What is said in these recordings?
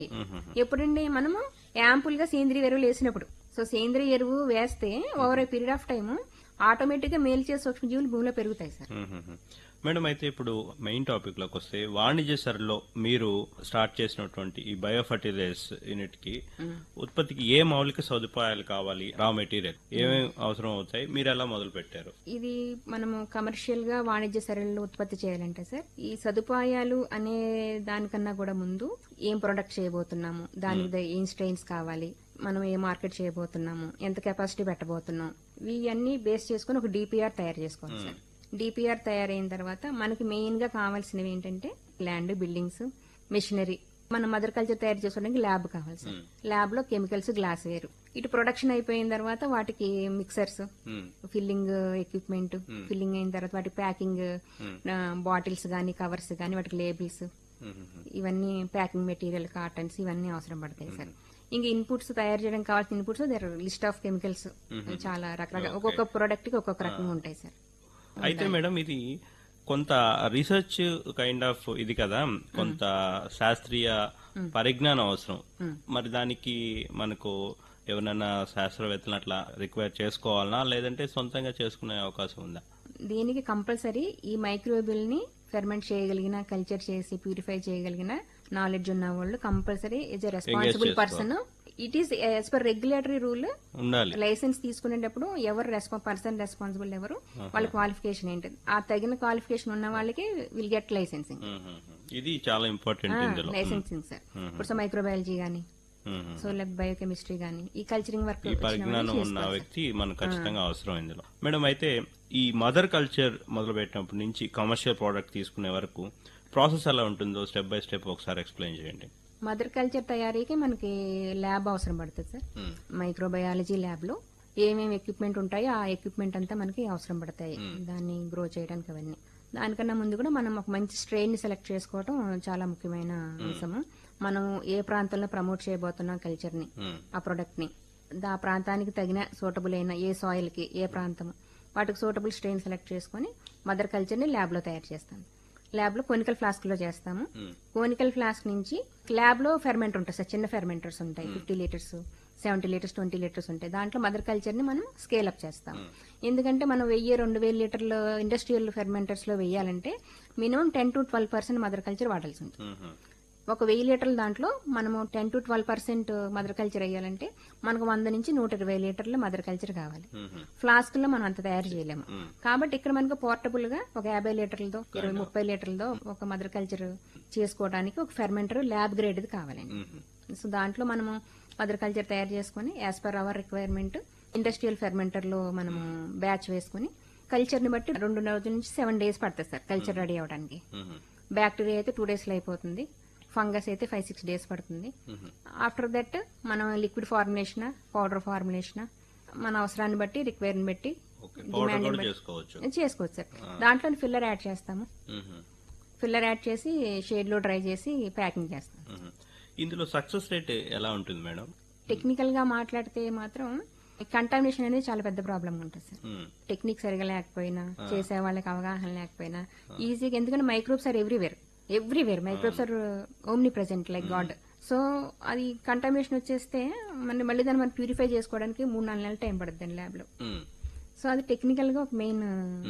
ఎప్పుడండి మనము యాంపుల్ గా సేంద్రియ ఎరువులు వేసినప్పుడు సో సేంద్రియ ఎరువు వేస్తే over a period of time automatic గా మేల్చే సూక్ష్మజీవులు భూమిలో పెరుగుతాయి సార్ మ్మ్. మేడం అయితే ఇప్పుడు మెయిన్ టాపిక్ లోకి వస్తే వాణిజ్య సరలో మీరు స్టార్ట్ చేసినటువంటి ఈ బయో ఫర్టిలైజర్స్ యూనిట్ కి ఉత్పత్తికి ఏ మౌలిక సదుపాయాలు కావాలి రా మెటీరియల్ ఏమేమి అవసరం అవుతాయి మీరు ఎలా మొదలు పెట్టారు ఇది మనము కమర్షియల్ గా వాణిజ్య సరళిలో ఉత్పత్తి చేయాలంటే సార్ ఈ సదుపాయాలు అనే దానికన్నా కూడా ముందు ఏం ప్రొడక్ట్ చేయబోతున్నాము దానికి ద- ఏం స్ట్రెయిన్స్ కావాలి మనం ఏ మార్కెట్ చేయబోతున్నాము ఎంత కెపాసిటీ పెట్టబోతున్నాం ఇవన్నీ బేస్ చేసుకుని ఒక డిపిఆర్ తయారు చేసుకోవాలి సార్ డిపిఆర్ తయారైన తర్వాత మనకి మెయిన్ గా కావాల్సినవి ఏంటంటే ల్యాండ్ బిల్డింగ్స్ మెషినరీ మనం మదర్ కల్చర్ తయారు చేసుకోవడానికి ల్యాబ్ కావాలి సార్ ల్యాబ్ లో కెమికల్స్ గ్లాస్ వేరు ఇటు ప్రొడక్షన్ అయిపోయిన తర్వాత వాటికి mixers hmm. Filling equipment filling అయిన తర్వాత వాటి ప్యాకింగ్ బాటిల్స్ గానీ కవర్స్ గానీ వాటికి లేబుల్స్ మ్మ్. ఇవన్నీ ప్యాకింగ్ మెటీరియల్ కాటన్స్ ఇవన్నీ అవసరం పడతాయి సార్ ఇంకా ఇన్పుట్స్ తయారు చేయడానికి కావాల్సిన inputs there list of chemicals చాలా రకరకాల ఒక్కొక్క ప్రోడక్ట్ కి ఒక్కొక్క రకంగా ఉంటాయి సార్ అయితే మేడం ఇది కొంత రీసెర్చ్ కైండ్ ఆఫ్ ఇది కదా కొంత శాస్త్రీయ పరిజ్ఞానం అవసరం మరి దానికి మనకు ఎవరైనా శాస్త్రవేత్తలు అట్లా రిక్వైర్ చేసుకోవాలనా లేదంటే సొంతంగా చేసుకునే అవకాశం ఉందా దీనికి కంపల్సరీ ఈ మైక్రోబిల్ ని ఫెర్మెంట్ చేయగలిగిన కల్చర్ చేసి ప్యూరిఫై చేయగలిగిన నాలెడ్జ్ ఉన్న వాళ్ళు compulsory is a responsible person it is as per regulatory rule ఉండాలి లైసెన్స్ తీసుకునేటప్పుడు ఎవరు రెస్పా పర్సన్ రెస్పాన్సిబుల్ ఎవరు వాళ్ళ క్వాలిఫికేషన్ ఏంటి ఆ తగిన క్వాలిఫికేషన్ ఉన్న వాళ్ళకి విల్ గెట్ లైసెన్సింగ్ మ్మ్. ఇది చాలా ఇంపార్టెంట్ ఇందులో లైసెన్సింగ్ సార్ ఇప్పుడు సో మైక్రోబయాలజీ గానీ మ్మ్. సో లైక్ బయోకెమిస్ట్రీ గానీ ఈ కల్చరింగ్ వర్క్ ఈ పరిజ్ఞానం ఉన్న వ్యక్తి మనకు ఖచ్చితంగా అవసరం ఇందులో మేడం అయితే ఈ మదర్ కల్చర్ మొదలు పెట్టినప్పటి నుంచి కమర్షియల్ ప్రోడక్ట్ తీసుకునే వరకు ప్రాసెస్ ఎలా ఉంటుందో స్టెప్ బై స్టెప్ ఒకసారి ఎక్స్ప్లెయిన్ చేయండి మదర్ కల్చర్ తయారీకి మనకి ల్యాబ్ అవసరం పడుతుంది సార్ మ్మ్. మైక్రోబయాలజీ ల్యాబ్ లో ఏమేమి ఎక్విప్మెంట్ ఉంటాయో ఆ ఎక్విప్మెంట్ అంతా మనకి అవసరం పడతాయి దాన్ని గ్రో చేయడానికి అవన్నీ దానికన్నా ముందు కూడా మనం ఒక మంచి స్ట్రెయిన్ ని సెలెక్ట్ చేసుకోవడం చాలా ముఖ్యమైన అంశము మనం ఏ ప్రాంతంలో ప్రమోట్ చేయబోతున్నాం కల్చర్ ని మ్మ్. ఆ ప్రొడక్ట్ ని ఆ ప్రాంతానికి తగిన సూటబుల్ అయిన ఏ సాయిల్ కి ఏ ప్రాంతం వాటికి సూటబుల్ స్ట్రెయిన్ సెలెక్ట్ చేసుకుని మదర్ కల్చర్ ని ల్యాబ్ లో తయారు చేస్తాం ల్యాబ్ లో కొనికల్ ఫ్లాస్క్ లో చేస్తాము కోనికల్ ఫ్లాస్క్ నుంచి ల్యాబ్ లో ఫెర్మెంట్ ఉంటుంది సార్ చిన్న ఫెర్మెంటర్స్ ఉంటాయి fifty litres seventy litres twenty litres ఉంటాయి దాంట్లో మదర్ కల్చర్ ని మనం స్కేల్ అప్ చేస్తాం ఎందుకంటే మనం వెయ్యి రెండు వేల లీటర్లు ఇండస్ట్రియల్ ఫెర్మెంటర్స్ లో వేయాలంటే minimum ten to twelve percent mother culture వాడాల్సి ఉంటుంది మ్మ్. ఒక వెయ్యి లీటర్ల దాంట్లో మనము ten to twelve percent mother culture వేయాలంటే మనకు వంద నుంచి నూట ఇరవై లీటర్ల మదర్ కల్చర్ కావాలి మ్మ్. ఫ్లాస్క్ లో మనం అంత తయారు చేయలేము కాబట్టి ఇక్కడ మనకు పోర్టబుల్ గా ఒక యాభై లీటర్లతో ఇరవై ముప్పై లీటర్లతో ఒక మదర్ కల్చర్ చేసుకోవడానికి ఒక ఫెర్మెంటర్ ల్యాబ్ గ్రేడ్ కావాలండి మ్మ్. సో దాంట్లో మనము మదర్ కల్చర్ తయారు చేసుకుని as per our requirement industrial fermenter లో మనము బ్యాచ్ వేసుకుని కల్చర్ ని బట్టి రెండు రోజుల నుంచి సెవెన్ డేస్ పడుతుంది సార్ కల్చర్ రెడీ అవడానికి మ్మ్. బ్యాక్టీరియా అయితే టూ డేస్ లో అయిపోతుంది ఫంగస్ అయితే ఫైవ్ సిక్స్ డేస్ పడుతుంది ఆఫ్టర్ దట్ మనం లిక్విడ్ ఫార్ములేషన్ పౌడర్ ఫార్ములేషన్ మన అవసరాన్ని బట్టి రిక్వైర్ని బట్టి ఓకే పౌడర్ డిమాండ్ కూడా బట్టి చేసుకోవచ్చు చేసుకోవచ్చు సార్ దాంట్లో ఫిల్లర్ యాడ్ చేస్తాము మ్మ్. ఫిల్లర్ యాడ్ చేసి షేడ్ లో డ్రై చేసి ప్యాకింగ్ చేస్తాం మ్మ్. ఇందులో సక్సెస్ రేట్ ఎలా ఉంటుంది మేడం టెక్నికల్ గా మాట్లాడితే మాత్రం కంటామినేషన్ అనేది చాలా పెద్ద ప్రాబ్లం ఉంటుంది సార్ మ్మ్. టెక్నిక్ సరిగా లేకపోయినా చేసే వాళ్ళకి అవగాహన లేకపోయినా ఈజీగా ఎందుకంటే microbes are everywhere everywhere microbes are omnipresent like God so అది కంటామినేషన్ వచ్చేస్తే మన మళ్ళీ దాన్ని మనం ప్యూరిఫై చేసుకోవడానికి మూడు నాలుగు నెలలు టైం పడుతుంది ల్యాబ్ లో మ్మ్. సో అది టెక్నికల్ గా ఒక మెయిన్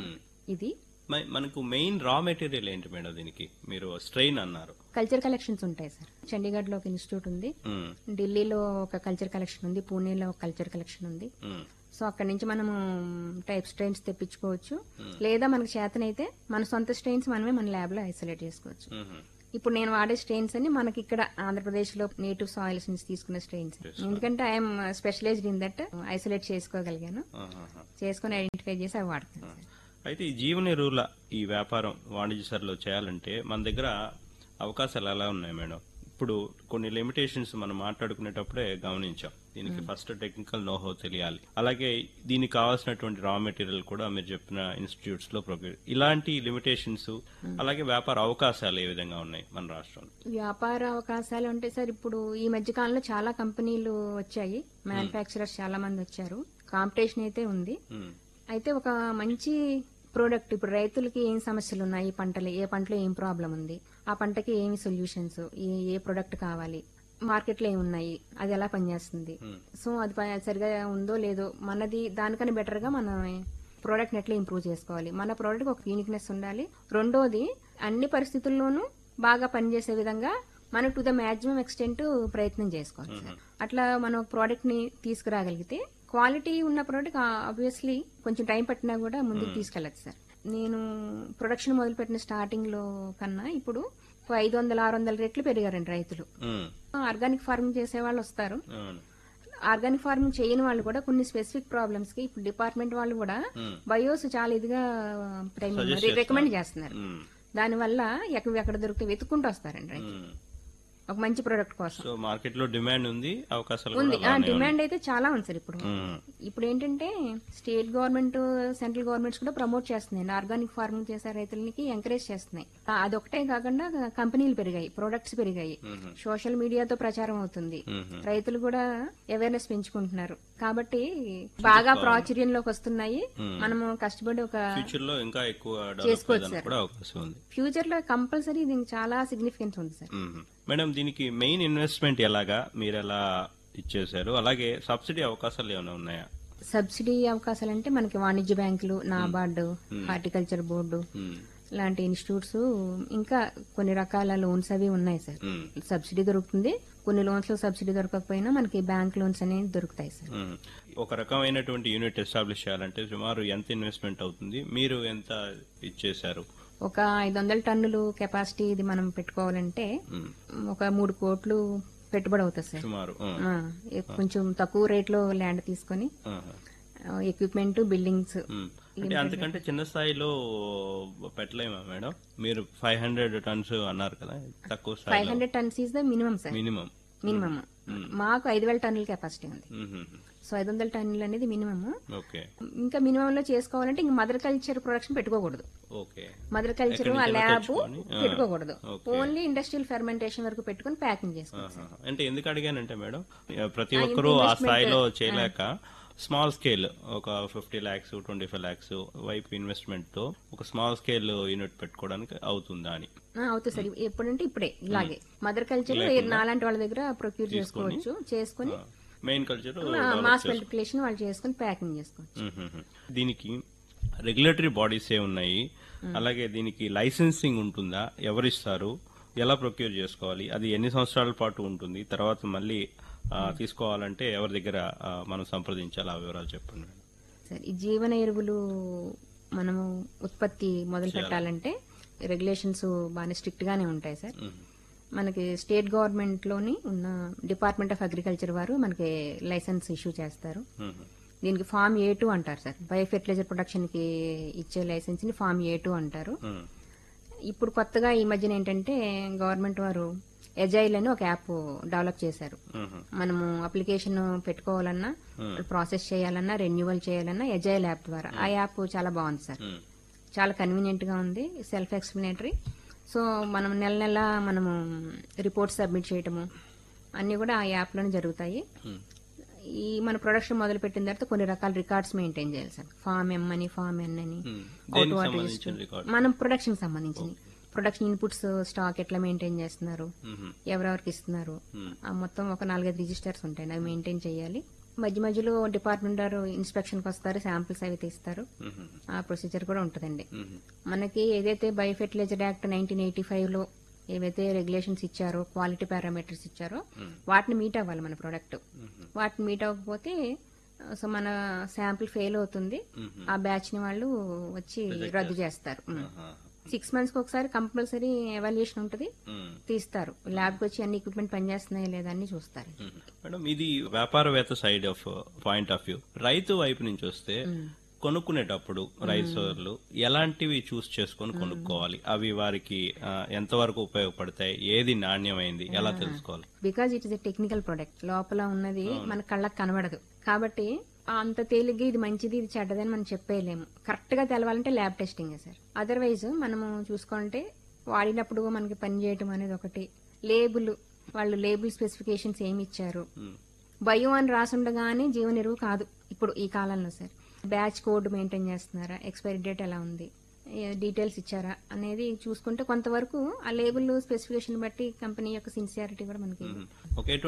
ఇది మ- మనకు మెయిన్ రా మెటీరియల్ ఏంటి మేడం దీనికి మీరు స్ట్రెయిన్ అన్నారు కల్చర్ కలెక్షన్స్ ఉంటాయి సార్ చండీగఢ్ లో ఒక ఇన్స్టిట్యూట్ ఉంది మ్మ్. ఢిల్లీలో ఒక కల్చర్ కలెక్షన్ ఉంది పూణేలో ఒక కల్చర్ కలెక్షన్ ఉంది మ్మ్. సో అక్కడ నుంచి మనము టైప్ స్ట్రెయిన్స్ తెప్పించుకోవచ్చు లేదా మనకు చేతనైతే మన సొంత స్ట్రెయిన్స్ మనమే మన ల్యాబ్ లో ఐసోలేట్ చేసుకోవచ్చు మ్మ్. ఇప్పుడు నేను వాడే స్ట్రెయిన్స్ అన్ని మనకి ఇక్కడ ఆంధ్రప్రదేశ్ లో నేటివ్ సాయిల్స్ నుంచి తీసుకున్న స్ట్రెయిన్స్ ఎందుకంటే I'm specialised in that isolate చేసుకోగలిగాను ఆహాహా. చేసుకుని ఐడెంటిఫై చేసి అవి వాడుతాను సార్. అయితే ఈ జీవన ఎరువుల ఈ వ్యాపారం వాణిజ్య సరలో చేయాలంటే మన దగ్గర అవకాశాలు ఎలా ఉన్నాయి మేడం ఇప్పుడు కొన్ని లిమిటేషన్స్ మనం మాట్లాడుకునేటప్పుడే గమనించాం దీనికి ఫస్ట్ టెక్నికల్ నోహో తెలియాలి అలాగే దీనికి కావాల్సినటువంటి రా మెటీరియల్ కూడా మీరు చెప్పిన ఇన్స్టిట్యూట్స్ లో ప్రొక్యూర్ ఇలాంటి లిమిటేషన్స్ అలాగే వ్యాపార అవకాశాలు ఏ విధంగా ఉన్నాయి మన రాష్ట్రంలో వ్యాపార అవకాశాలు ఉంటాయి సార్ ఇప్పుడు ఈ మధ్య కాలంలో చాలా కంపెనీలు వచ్చాయి మ్యానుఫ్యాక్చరర్స్ చాలా మంది వచ్చారు కాంపిటీషన్ అయితే ఉంది మ్మ్. అయితే ఒక మంచి ప్రోడక్ట్ ఇప్పుడు రైతులకి ఏం సమస్యలు ఉన్నాయి ఈ పంటలు ఏ పంటలో ఏం ప్రాబ్లం ఉంది ఆ పంటకి ఏమి సొల్యూషన్స్ ఏ ఏ ప్రోడక్ట్ కావాలి మార్కెట్లో ఏమి ఉన్నాయి అది ఎలా పనిచేస్తుంది సో అది ప- సరిగా ఉందో లేదో మనది దానికన్నా బెటర్ గా మనం ప్రోడక్ట్ ఎట్లా ఇంప్రూవ్ చేసుకోవాలి మన ప్రోడక్ట్ ఒక యూనిక్నెస్ ఉండాలి రెండోది అన్ని పరిస్థితుల్లోనూ బాగా పనిచేసే విధంగా మనం టు ద మాక్సిమం ఎక్స్టెంట్ ప్రయత్నం చేసుకోవాలి సార్ అట్లా మనం ప్రోడక్ట్ ని తీసుకురాగలిగితే క్వాలిటీ ఉన్న ప్రోడక్ట్ ఆబ్వియస్లీ కొంచెం టైం పట్టినా కూడా ముందుకు తీసుకెళ్ళచ్చు సార్ నేను ప్రొడక్షన్ మొదలుపెట్టిన స్టార్టింగ్ లో కన్నా ఇప్పుడు ఐదు వందల ఆరు వందల రెట్లు పెరిగారండి రైతులు ఉమ్, ఆర్గానిక్ ఫార్మింగ్ చేసే వాళ్ళు వస్తారు అవును ఆర్గానిక్ ఫార్మింగ్ చేయని వాళ్ళు కూడా కొన్ని స్పెసిఫిక్ ప్రాబ్లమ్స్ కి ఇప్పుడు డిపార్ట్మెంట్ వాళ్ళు కూడా బయోస్ చాలా ఇదిగా రికమెండ్ చేస్తున్నారు ఉమ్, దానివల్ల ఎక్కడ ఎక్కడ దొరికితే వెతుక్కుంటూ వస్తారండి రైతులు. ఉమ్. ఒక మంచి ప్రొడక్ట్ కోసం సో మార్కెట్ లో డిమాండ్ ఉంది అవకాశాలు ఉంది కూడా ఆ అలానే డిమాండ్ అయితే చాలా ఉంది సార్ ఇప్పుడు ఉమ్, ఇప్పుడు ఏంటంటే స్టేట్ గవర్నమెంట్ సెంట్రల్ గవర్నమెంట్స్ కూడా ప్రమోట్ చేస్తున్నాయి ఆర్గానిక్ ఫార్మింగ్ చేసే రైతులకి ఎంకరేజ్ చేస్తున్నాయి ఆ, అదొకటే కాకుండా కంపెనీలు పెరిగాయి ప్రొడక్ట్స్ పెరిగాయి సోషల్ మీడియాతో ప్రచారం అవుతుంది మ్మ్. రైతులు కూడా అవేర్నెస్ పెంచుకుంటున్నారు కాబట్టి బాగా ప్రాచుర్యంలోకి వస్తున్నాయి మనము కష్టపడి ఒక ఫ్యూచర్ లో ఇంకా ఎక్కువ డెవలప్ చేసుకోవచ్చు అయ్యేదానికి కూడా అవకాశం ఉంది ఫ్యూచర్ లో కంపల్సరీ దీనికి చాలా సిగ్నిఫికెన్స్ ఉంది సార్ మ్మ్. మేడం దీనికి మెయిన్ ఇన్వెస్ట్మెంట్ ఎలాగా మీరు ఎలా ఇచ్చేశారు అలాగే సబ్సిడీ అవకాశాలు ఏమైనా ఉన్నాయా సబ్సిడీ అవకాశాలు అంటే మనకి వాణిజ్య బ్యాంకులు నాబార్డు హార్టికల్చర్ బోర్డు మ్మ్. లాంటి ఇన్స్టిట్యూట్స్ ఇంకా కొన్ని రకాల లోన్స్ అవి ఉన్నాయి సార్ మ్మ్. సబ్సిడీ దొరుకుతుంది కొన్ని లోన్స్ లో సబ్సిడీ దొరకకపోయినా మనకి బ్యాంక్ లోన్స్ అనేవి దొరుకుతాయి సార్ మ్మ్. ఒక రకమైనటువంటి యూనిట్ ఎస్టాబ్లిష్ చేయాలంటే సుమారు ఎంత ఇన్వెస్ట్మెంట్ అవుతుంది మీరు ఎంత ఇచ్చేశారు ఒక ఐదు వందల టన్నులు కెపాసిటీ ఇది మనం పెట్టుకోవాలంటే మ్మ్. ఒక మూడు కోట్లు పెట్టుబడి అవుతుంది సార్ సుమారు ఆ. ఆ, ఎ- కొంచెం తక్కువ రేట్ లో ల్యాండ్ తీసుకొని ఆహా. Equipment buildings hmm. అంటే అంతకంటే చిన్న స్థాయిలో పెట్టలేమా మేడం మీరు ఫైవ్ హండ్రెడ్ టన్స్ అన్నారు కదా తక్కువ ఫైవ్ స్థాయిలో hundred tons is the minimum sir minimum minimum మాకు ఐదు వేల టన్నుల కెపాసిటీ ఉంది మ్మ్. సో ఐదు వందల టన్నులు అనేది మినిమం ఓకే ఇంకా మినిమం లో చేసుకోవాలంటే ఇంక మదర్ కల్చర్ ప్రొడక్షన్ పెట్టుకోకూడదు ఓకే మదర్ కల్చర్ ఎక్కడి ఆ నుంచైనా ల్యాబ్ తెచ్చుకొని, ఆ, పెట్టుకోకూడదు ఓకే. ఓన్లీ ఇండస్ట్రియల్ ఫెర్మెంటేషన్ వరకు పెట్టుకుని ప్యాకింగ్ చేసుకోవాలి ఆహా. అంటే ఎందుకు అడిగానంటే మేడం ప్రతి ఒక్కరూ ఆ స్థాయిలో చేయలేక స్మాల్ స్కేల్ ఒక fifty lakhs twenty five lakhs వైపు ఇన్వెస్ట్మెంట్ తో ఒక స్మాల్ స్కేల్ యూనిట్ పెట్టుకోవడానికి అవుతుందా అని ఆ, అవుతుంది సార్ ఎప్పుడంటే ఇప్పుడే ఇలాగే మదర్ కల్చర్ నాలాంటి వాళ్ళ దగ్గర ప్రొక్యూర్ చేసుకోవచ్చు చేసుకుని మెయిన్ కల్చర్ మాస్ మల్టిప్లికేషన్ వాళ్ళు చేసుకుని ప్యాకింగ్ చేసుకోవచ్చు దీనికి రెగ్యులేటరీ బాడీస్ ఏ ఉన్నాయి అలాగే దీనికి లైసెన్సింగ్ ఉంటుందా ఎవరిస్తారు ఎలా ప్రొక్యూర్ చేసుకోవాలి అది ఎన్ని సంవత్సరాల పాటు ఉంటుంది తర్వాత మళ్ళీ ఆ, తీసుకోవాలంటే ఎవరి దగ్గర ఆ, మనం సంప్రదించాలి ఆ వివరాలు చెప్పండి సార్ ఈ జీవన ఎరువులు మనము ఉత్పత్తి మొదలు పెట్టాలంటే రెగ్యులేషన్స్ బాగా స్ట్రిక్ట్ గానే ఉంటాయి సార్ మనకి స్టేట్ గవర్నమెంట్ లోని ఉన్న డిపార్ట్మెంట్ ఆఫ్ అగ్రికల్చర్ వారు మనకి లైసెన్స్ ఇష్యూ చేస్తారు మ్మ్. దీనికి ఫామ్ ఏ టూ అంటారు సార్ బయో ఫెర్టిలైజర్ ప్రొడక్షన్ కి ఇచ్చే లైసెన్స్ ని ఫామ్ ఏ టూ అంటారు మ్మ్. ఇప్పుడు కొత్తగా ఈ మధ్యన ఏంటంటే గవర్నమెంట్ వారు ఎజైల్ అని ఒక యాప్ డెవలప్ చేశారు మ్మ్. మనము అప్లికేషన్ పెట్టుకోవాలన్నా ప్రాసెస్ చేయాలన్నా రెన్యువల్ చేయాలన్నా ఎజైల్ యాప్ ద్వారా ఆ యాప్ చాలా బాగుంది సార్ మ్మ్. చాలా కన్వీనియంట్ గా ఉంది సెల్ఫ్ ఎక్స్ప్లెనేటరీ సో మనం నెల నెల మనము రిపోర్ట్ సబ్మిట్ చేయటము అన్ని కూడా ఆ యాప్ లోనే జరుగుతాయి మ్మ్. ఈ మన ప్రొడక్షన్ మొదలు పెట్టిన తర్వాత కొన్ని రకాల రికార్డ్స్ మెయింటైన్ చేయాలి సార్ ఫామ్ ఎం అని ఫామ్ ఎన్ అని మ్మ్. అవుట్ దేనికి వాటర్ సంబంధించిన రికార్డ్ మనం ప్రొడక్షన్ సంబంధించింది ప్రొడక్షన్ ఇన్పుట్స్ స్టాక్ ఎట్లా మెయింటైన్ చేస్తున్నారు మ్మ్. ఎవరెవరికి ఇస్తున్నారు మ్మ్. ఆ మొత్తం ఒక నాలుగైదు రిజిస్టర్స్ ఉంటాయి అవి మెయింటైన్ చేయాలి మధ్య మధ్యలో డిపార్ట్మెంట్ వారు ఇన్స్పెక్షన్ కి వస్తారు శాంపిల్స్ అవి తీస్తారు మ్మ్. ఆ ప్రొసీజర్ కూడా ఉంటుందండి మ్మ్. మనకి ఏదైతే biofertiliser act nineteen eighty five లో ఏవైతే రెగ్యులేషన్స్ ఇచ్చారో క్వాలిటీ పారామీటర్స్ ఇచ్చారో వాటిని మీట్ అవ్వాలి మన ప్రోడక్ట్ వాటిని మీట్ అవ్వకపోతే సో మన శాంపిల్ ఫెయిల్ అవుతుంది ఆ బ్యాచ్ ని వాళ్ళు వచ్చి రద్దు చేస్తారు ఆహా. సిక్స్ మంత్స్ కి ఒకసారి కంపల్సరీ ఎవాల్యుయేషన్ ఉంటుంది మ్మ్. తీస్తారు ల్యాబ్ కి వచ్చి అన్ని ఎక్విప్మెంట్ పనిచేస్తున్నాయా లేదా అని చూస్తారు మ్మ్. మేడం ఇది వ్యాపారవేత్త side of point of view రైతు వైపు నుంచి వస్తే కొనుక్కునేటప్పుడు రైతు సోదరులు ఎలాంటివి చూస్ చేసుకొని కొనుక్కోవాలి అవి వారికి ఆ, ఎంతవరకు ఉపయోగపడతాయి ఏది నాణ్యమైంది ఎలా తెలుసుకోవాలి because it is a technical product లోపల ఉన్నది మన కళ్ళకు కనబడదు కాబట్టి అంత తేలిగ్గా ఇది మంచిది ఇది చెడ్డదని మనం చెప్పేయలేము కరెక్ట్ గా తెలవాలంటే ల్యాబ్ టెస్టింగ్ సార్ అదర్వైజ్ మనము చూసుకుంటే వాడినప్పుడు మనకి పని చేయటం అనేది ఒకటి లేబుల్ వాళ్ళు లేబుల్ స్పెసిఫికేషన్స్ ఏమి ఇచ్చారు మ్మ్. బయో అని రాసుండగానే జీవన ఎరువు కాదు ఇప్పుడు ఈ కాలంలో సార్ బ్యాచ్ కోడ్ మెయింటైన్ చేస్తున్నారా ఎక్స్పైరీ డేట్ ఎలా ఉంది ఏ డీటెయిల్స్ ఇచ్చారా అనేది చూసుకుంటే కొంతవరకు ఆ లేబుల్ స్పెసిఫికేషన్ బట్టి కంపెనీ యొక్క సిన్సియారిటీ కూడా మనకి ఒకే